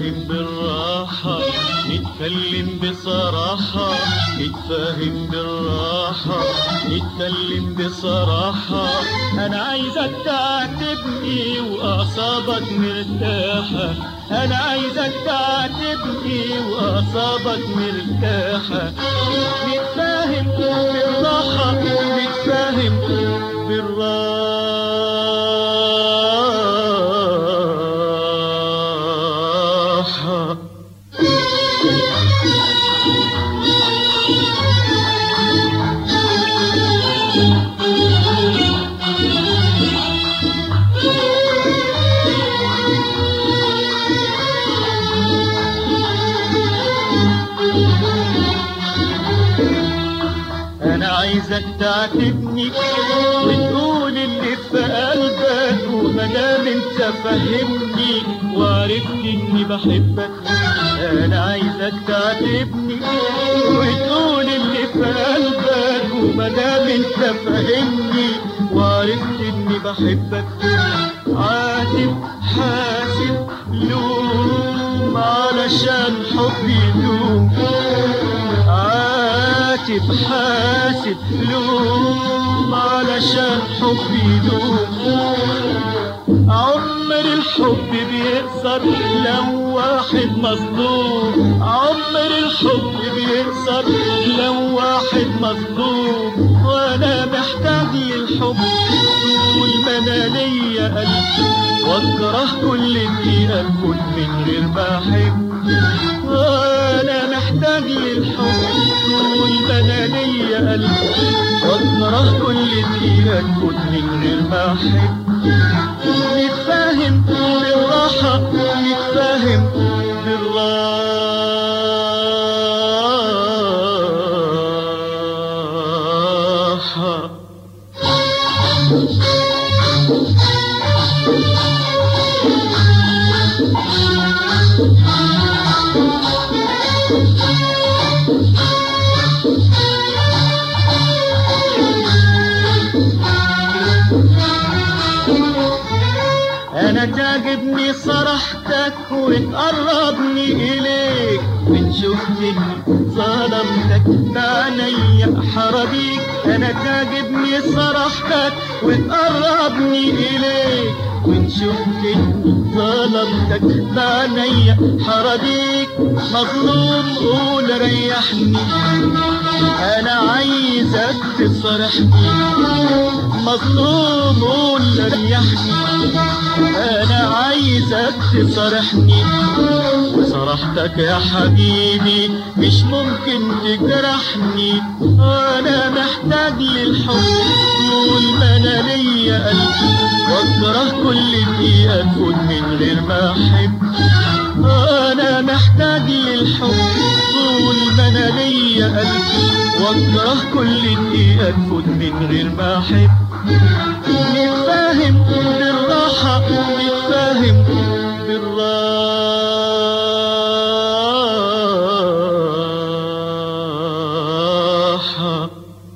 نتفاهم بالراحة نتكلم بصراحة نتفاهم بالراحة نتكلم بصراحة أنا عايزك تعاتبني وأعصابك مرتاحة أنا عايزك تعاتبني وأعصابك مرتاحة نتفاهم بالراحة نتفاهم بالراحة انا عايزك تعاتبني وتقول اللي في قلبك ومادام انت فهمني وعرفت اني بحبك انا عايزك تعاتبني وتقول اللي في قلبك ومادام انت فهمني وعرفت اني بحبك عاتب حاسب لوم علشان حبي يدوم عاتب حاسب لوم علشان حبي يدوم عمر الحب بيقصر لو واحد مظلوم عمر الحب بيقصر لو واحد مظلوم وانا محتاج للحب طول ما انا ليا قلب واكره كل دقيقة تكون من غير ما احب وانا محتاج للحب طول ما انا ليا قلب واكره كل دقيقة تكون من غير ما احب نتفاهم بالراحة نتفاهم بالراحة انا تعجبني صراحتك وتقربني اليك من شفتني ظلمتك بعينيا حرابيك انا تعجبني صراحتك وتقربني اليك وان شفتني ظلمتك بعينيا حرابيك مظلوم قول ريحني انا عايزك تصرحني مظلوم قول ريحني انا عايزك تصرحني وصراحتك يا حبيبي مش ممكن تجرحني انا محتاج للحب طول ما انا ليا قلب واكره كل دقيقة تفوت من غير ما احب انا محتاج للحب طول ما انا ليا قلب واكره كل دقيقة تفوت من غير ما احب نتفاهم بالراحة نتفاهم بالراحة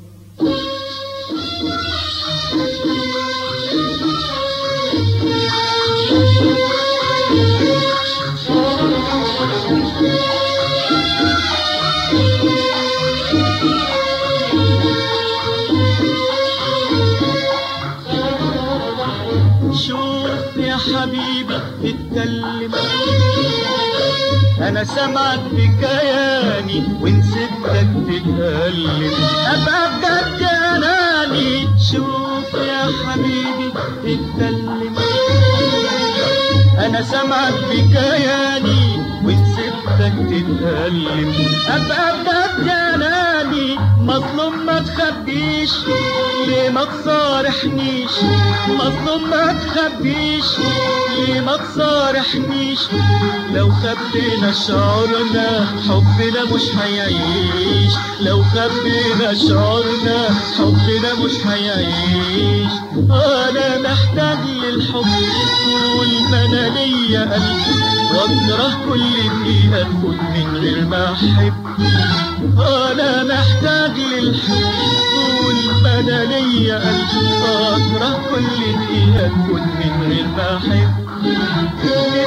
شوف يا حبيبي اتكلم انا سمعت بكياني وان سبتك تتكلم ابقى بجد اناني شوف يا حبيبي اتكلم انا سمعت بكياني وان سبتك تتكلم ابقى بجد اناني مظلوم ما تخبيش ليه ما تصارحنيش مظلوم ما تخبيش ليه ما تصارحنيش لو خبينا شعورنا حبنا مش هيعيش لو خبينا شعورنا حبنا مش هيعيش انا محتاج للحب طول ما انا ليا قلب واكره كل دقيقة تفوت من غير ما احب انا محتاج للحب طول ما انا ليا قلب اكره كل دقيقة تفوت من غير ما احب